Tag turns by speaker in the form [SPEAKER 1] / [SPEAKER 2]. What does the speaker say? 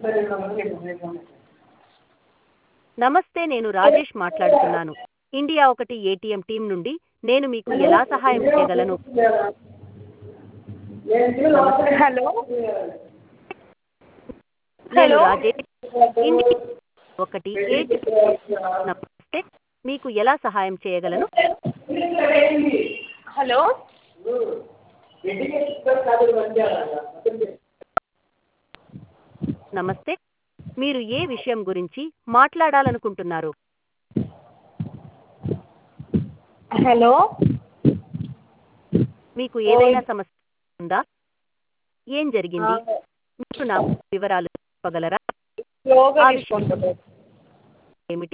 [SPEAKER 1] నమస్తే నేను రాజేష్ మాట్లాడుతున్నాను ఇండియా ఒకటి ఏటీఎం టీం నుండి నేను మీకు ఎలా సహాయం చేయగలను
[SPEAKER 2] హలో
[SPEAKER 1] నేను
[SPEAKER 2] హలో
[SPEAKER 1] రాజేష్ ఇండియా ఒకటి ఏటీఎం నమస్తే మీకు ఎలా సహాయం చేయగలను
[SPEAKER 2] హలో
[SPEAKER 1] నమస్తే మీరు ఏ విషయం గురించి మాట్లాడాలనుకుంటున్నారు
[SPEAKER 2] హలో
[SPEAKER 1] మీకు ఏదైనా సమస్య ఉందా ఏం జరిగింది మీరు నాకు వివరాలు చెప్పగలరా
[SPEAKER 2] స్లోగా
[SPEAKER 1] ఆ విషయం
[SPEAKER 2] తీసుకుంటుంది
[SPEAKER 1] ఏమిటి